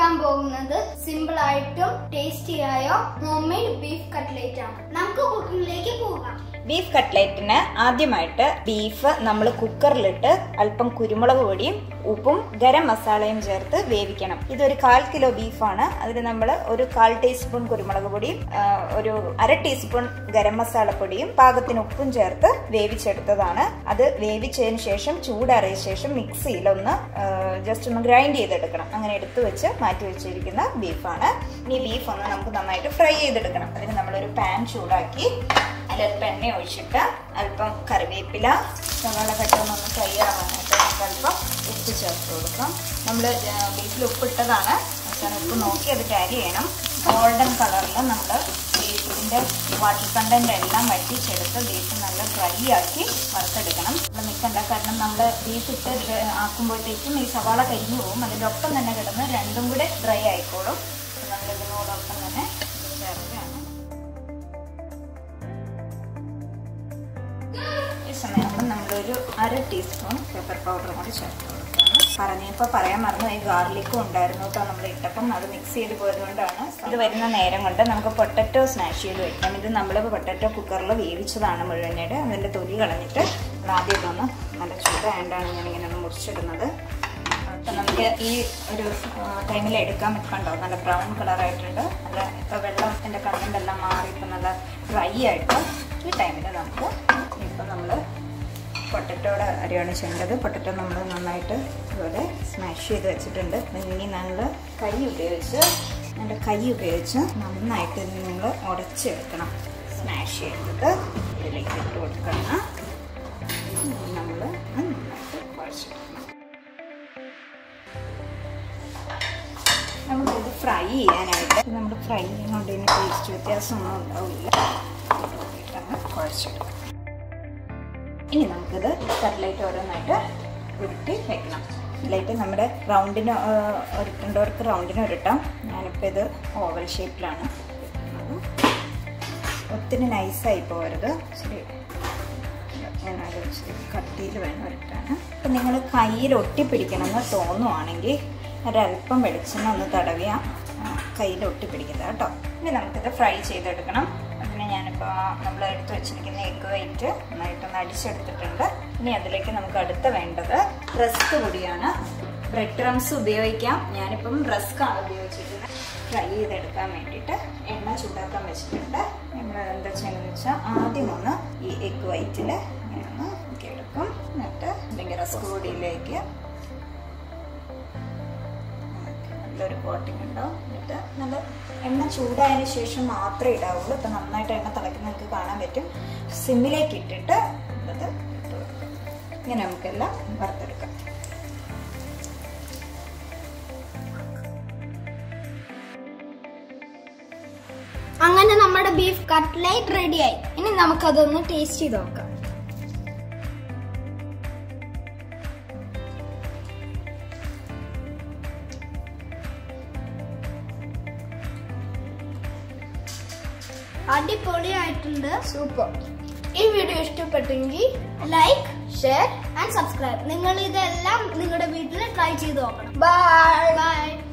ഉണ്ടാക്കാൻ പോകുന്നത് സിമ്പിൾ ആയിട്ടും ടേസ്റ്റി ആയ ഹോം മെയ്ഡ് ബീഫ് കട്ട്ലേറ്റ് ആണ് നമുക്ക് കുക്കിംഗിലേക്ക് പോകാം ബീഫ് കട്ട്ലറ്റിന് ആദ്യമായിട്ട് ബീഫ് നമ്മൾ കുക്കറിലിട്ട് അല്പം കുരുമുളക് പൊടിയും ഉപ്പും ഗരം മസാലയും ചേർത്ത് വേവിക്കണം ഇതൊരു കാൽ കിലോ ബീഫാണ് അതിന് നമ്മൾ ഒരു കാൽ ടീസ്പൂൺ കുരുമുളക് പൊടിയും ആ, ഒരു അര ടീസ്പൂൺ ഗരം മസാല പൊടിയും പാകത്തിന് ഉപ്പും ചേർത്ത് വേവിച്ചെടുത്തതാണ് അത് വേവിച്ചതിന് ശേഷം ചൂടാറിയ ശേഷം മിക്സിയിൽ ഒന്ന് ജസ്റ്റ് ഒന്ന് ഗ്രൈൻഡ് ചെയ്തെടുക്കണം അങ്ങനെ എടുത്തു വെച്ച് മാറ്റി വെച്ചിരിക്കുന്ന ബീഫാണ് ഇനി ബീഫ് ഒന്ന് നമുക്ക് നന്നായിട്ട് ഫ്രൈ ചെയ്തെടുക്കണം അതിന് നമ്മളൊരു പാൻ ചൂടാക്കി അതിലൽപ്പം എണ്ണ ഒഴിച്ചിട്ട് അല്പം കറിവേപ്പില സവാള കട്ടൊന്നൊന്ന് ഫ്രൈ ആവാനായിട്ട് നമുക്ക് അല്പം ഉപ്പ് ചേർത്ത് കൊടുക്കാം നമ്മൾ ബീഫിൽ ഉപ്പിട്ടതാണ് അവസാനം ഉപ്പ് നോക്കി അത് ടാരി ചെയ്യണം ഗോൾഡൻ കളറിൽ നമ്മൾ ബീഫിൻ്റെ വാട്ടർ കണ്ടന്റ് എല്ലാം വറ്റിച്ചെടുത്ത് ബീഫ് നല്ല ഡ്രൈ ആക്കി വറുത്തെടുക്കണം നമ്മൾ നിൽക്കണ്ട കാരണം നമ്മൾ ബീഫ് ഇട്ട് ഡ്ര- ആക്കുമ്പോഴത്തേക്കും ഈ സവാള കരിഞ്ഞു പോകും അതിൻ്റെ ഒപ്പം തന്നെ കിടന്ന് രണ്ടും കൂടെ ഡ്രൈ ആയിക്കോളും നമ്മൾ ഇതിനോടൊപ്പം തന്നെ ചേർക്കുകയാണ് ഈ സമയത്ത് നമ്മളൊരു അര ടീസ്പൂൺ പെപ്പർ പൗഡർ കൂടി ചേർത്ത് കൊടുക്കുകയാണ് പറഞ്ഞപ്പോൾ പറയാൻ മറന്നു ഈ ഗാർലിക്കും ഉണ്ടായിരുന്നു കേട്ടോ നമ്മൾ ഇട്ടപ്പം അത് മിക്സ് ചെയ്ത് പോയതുകൊണ്ടാണ് ഇത് വരുന്ന നേരം കൊണ്ട് നമുക്ക് പൊട്ടറ്റോ സ്നാഷ് ചെയ്ത് വെക്കാം ഇത് നമ്മൾ പൊട്ടറ്റോ കുക്കറിൽ വേവിച്ചതാണ് മുഴുവനായിട്ട് അതിൻ്റെ തൊലി കളഞ്ഞിട്ട് നമ്മൾ ആദ്യം ഇതൊന്ന് നല്ല ചൂടായതുകൊണ്ടാണ് ഞാനിങ്ങനെ ഒന്ന് മുറിച്ചിടുന്നത് അപ്പം നമുക്ക് ഈ ഒരു ടൈമിൽ എടുക്കാൻ കണ്ടോ നല്ല ബ്രൗൺ കളറായിട്ടുണ്ട് നല്ല ഇപ്പോൾ വെള്ളത്തിൻ്റെ കണ്ടന്റ് എല്ലാം മാറി ഇപ്പം നല്ല ഡ്രൈ ആയിട്ട് ഈ ടൈമിൽ നമുക്ക് ഇപ്പം നമ്മൾ പൊട്ടറ്റോടെ അരിയാണ് ചെയ്യേണ്ടത് പൊട്ടറ്റോ നമ്മൾ നന്നായിട്ട് ഇതുപോലെ സ്മാഷ് ചെയ്ത് വെച്ചിട്ടുണ്ട് ഇനി നമ്മൾ കൈ ഉപയോഗിച്ച് നമ്മുടെ കൈ ഉപയോഗിച്ച് നന്നായിട്ട് ഇത് നിങ്ങൾ ഉടച്ചെടുക്കണം സ്മാഷ് ചെയ്തത് ഇതിലേക്ക് ഇട്ട് കൊടുക്കണം നമ്മൾ നന്നായിട്ട് കുഴച്ചെടുക്കണം നമുക്കിത് ഫ്രൈ ചെയ്യാനായിട്ട് നമ്മൾ ഫ്രൈ ചെയ്യുന്നതുകൊണ്ട് ഇതിന് ടേസ്റ്റ് വ്യത്യാസമൊന്നും ഉണ്ടാവില്ല ഇട്ടങ്ങ് കുഴച്ചെടുക്കാം ഇനി നമുക്കിത് കട്ട്ലൈറ്റ് ഓരോന്നായിട്ട് ഉരുട്ടി വെക്കണം കട്ട്ലൈറ്റ് നമ്മുടെ റൗണ്ടിന് ഉരുട്ടേണ്ടവർക്ക് റൗണ്ടിന് ഉരുട്ടാം ഞാനിപ്പോൾ ഇത് ഓവൽ ഷേപ്പിലാണ് വെക്കുന്നത് ഒത്തിരി നൈസായി പോകരുത് ഇച്ചിരി ഞാനത് ഇച്ചിരി കട്ടിയിൽ വേണം ഉരുട്ടാൻ അപ്പം നിങ്ങൾ കയ്യിൽ ഒട്ടിപ്പിടിക്കണമെന്ന് തോന്നുവാണെങ്കിൽ ഒരല്പം വെളിച്ചെണ്ണ ഒന്ന് തടവിയ കയ്യിൽ ഒട്ടിപ്പിടിക്കുന്നത് കേട്ടോ ഇനി നമുക്കിത് ഫ്രൈ ചെയ്തെടുക്കണം അതിന് ഞാനിപ്പോൾ നമ്മൾ എടുത്ത് വെച്ചിരിക്കുന്ന എഗ് വൈറ്റ് നന്നായിട്ടൊന്ന് അടിച്ചെടുത്തിട്ടുണ്ട് ഇനി അതിലേക്ക് നമുക്ക് അടുത്ത വേണ്ടത് റസ്ക് പൊടിയാണ് ബ്രെഡ് ക്രംസ് ഉപയോഗിക്കാം ഞാനിപ്പം റസ്ക് ആണ് ഉപയോഗിച്ചിരിക്കുന്നത് ഫ്രൈ ചെയ്തെടുക്കാൻ വേണ്ടിയിട്ട് എണ്ണ ചൂടാക്കാൻ വെച്ചിട്ടുണ്ട് നമ്മൾ എന്താ ചെയ്യുന്നത് വെച്ചാൽ ആദ്യം ഒന്ന് ഈ എഗ് വൈറ്റിൽ ഇങ്ങനെ ഒന്ന് ഒക്കെ എടുക്കും എന്നിട്ട് അല്ലെങ്കിൽ റസ്ക് പൊടിയിലേക്ക് നല്ലൊരു കോട്ടിംഗ് ഉണ്ടാവും എന്നിട്ട് നല്ല എണ്ണ ചൂടായതിന് ശേഷം മാത്രമേ ഇടാവുള്ളൂ ഇപ്പം നന്നായിട്ട് എണ്ണ തിളയ്ക്കുന്ന നിങ്ങൾക്ക് കാണാൻ പറ്റും സിമ്മിലേക്ക് ഇട്ടിട്ട് അത് ഇട്ട് കൊടുക്കും ഇങ്ങനെ നമുക്കെല്ലാം വറുത്തെടുക്കാം അങ്ങനെ നമ്മുടെ ബീഫ് കട്ട്ലേറ്റ് റെഡിയായി ഇനി നമുക്കതൊന്ന് ടേസ്റ്റ് ചെയ്ത് നോക്കാം അടിപൊളിയായിട്ടുണ്ട് സൂപ്പർ ഈ വീഡിയോ ഇഷ്ടപ്പെട്ടെങ്കിൽ ലൈക്ക് ഷെയർ ആൻഡ് സബ്സ്ക്രൈബ് നിങ്ങൾ ഇതെല്ലാം നിങ്ങളുടെ വീട്ടിൽ ട്രൈ ചെയ്ത് നോക്കണം ബൈ ബൈ